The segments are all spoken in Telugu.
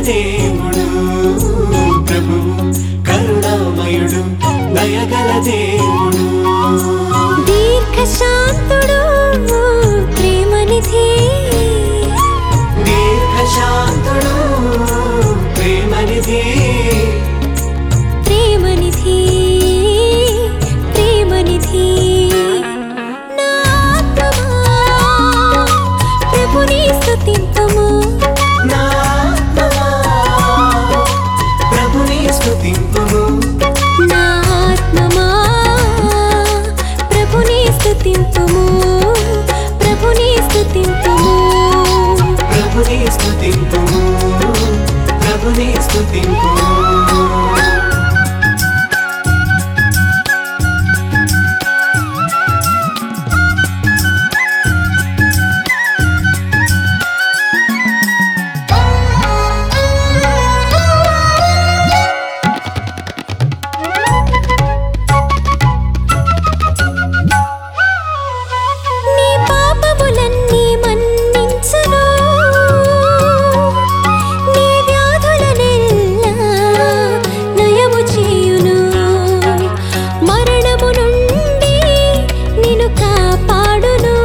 దేవుడు ప్రభువు కరుణామయుడు దయగల దేవుడు దీర్ఘశాంతుడు ప్రేమనిధి దీర్ఘశాంతుడు ప్రేమనిధి ప్రేమనిధి ప్రేమనిధి నా ఆత్మమా ప్రభుని స్తుతింతుము నా ఆత్మవా, ప్రభుని స్తుతింపుము నా ఆత్మమా ప్రభుని స్తుతింతుము ప్రభుని స్తుతింతుము ప్రభుని స్తుతింపుము ప్రభుని స్తుతింపుము నీ పాపములన్నీ మన్నించును నీ వ్యాధులనెల్లా నయము చేయును మరణము నుండి నిన్ను కాపాడును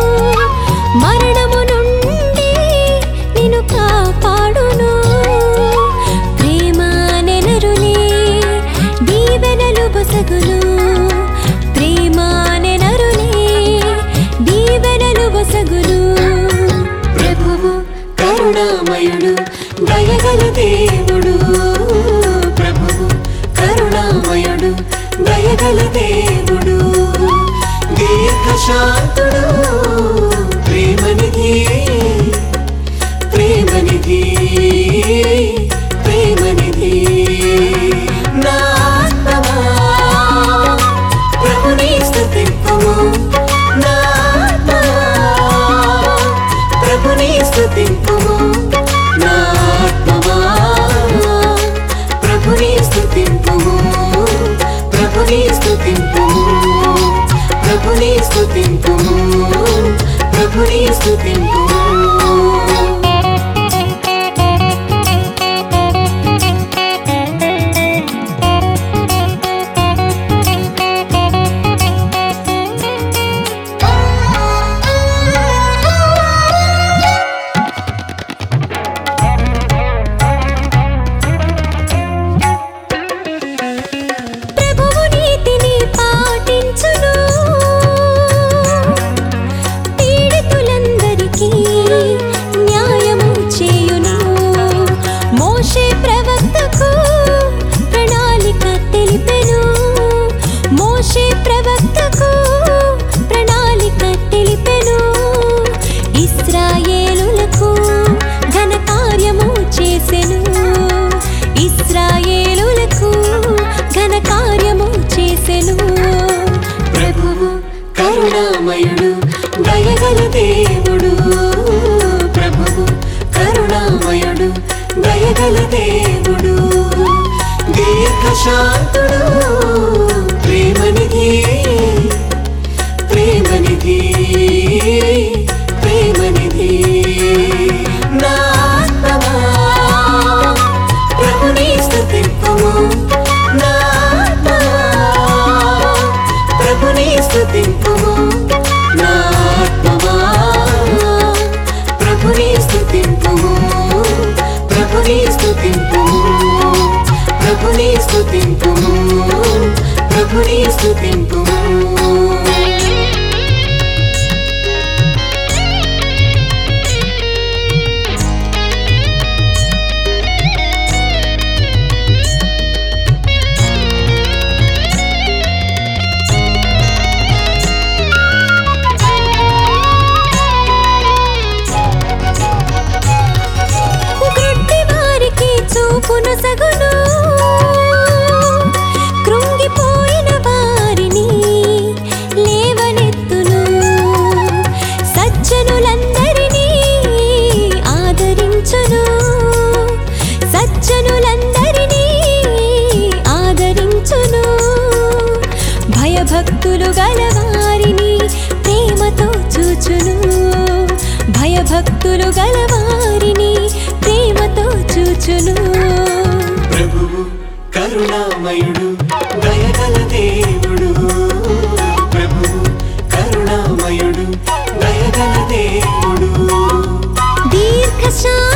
మరణము నుండి నిన్ను కాపాడును ప్రేమ నెనరులే దీవెనలు బొసగును ప్రేమ నెనరులే దీవెనలు బొసగును ప్రభువు కరుణామయుడు దయగల దేవుడు ప్రభువు కరుణామయుడు దయగల దేవుడు దీర్ఘశాంతుడు ప్రేమనిధి ప్రేమనిధి ప్రేమనిధి నా ఆత్మవా, ప్రభుని స్తుతింపుము నా ఆత్మవా, ప్రభుని స్తుతింపుము నా ఆత్మవా, ప్రభుని స్తుతింపుము ప్రభుని స్తుతింపుము ప్రభుని స్తుతింపుము ప్రభుని స్తుతింపుము ప్రభువు నీతిని పాటించును పీడితులందరికీ న్యాయము చేయును మోషే ప్రవక్తకు ప్రణాళిక తెలిపెను మోషే ప్రవక్తకు ప్రణాళిక తెలిపెను ఇస్రాయేలులకు ఘన కార్యము చేసెను ఇస్రాయేలులకు ఘన కార్యము చేసెను ప్రభువు కరుణామయుడు దయగల దేవుడు ప్రభువు కరుణామయుడు దయగల దేవుడు దీర్ఘశాంతుడు ప్రేమనిధి ప్రేమనిధి ప్రేమనిధి నా ఆత్మవా, ప్రభుని స్తుతింపుము నా ఆత్మవా, ప్రభుని స్తుతింపుము నా ఆత్మవా, ప్రభుని స్తుతింపుము ప్రభుని స్తుతింపుము ప్రభుని స్తుతింపుము ప్రభుని స్తుతింపుము గ్రుడ్డి వారికి చూపును సగును కృంగిపోయిన వారిని లేవనెత్తును సజ్జనులందరినీ ఆదరించును సజ్జనులందరినీ ఆదరించును భయభక్తులు గలవారిని ప్రేమతో చూచును భయభక్తులు గలవారిని ప్రేమతో చూచును రక్షించును ప్రభువు కరుణామయుడు దయగల దేవుడు ప్రభువు కరుణామయుడు దయగల దేవుడు దీర్ఘశాంత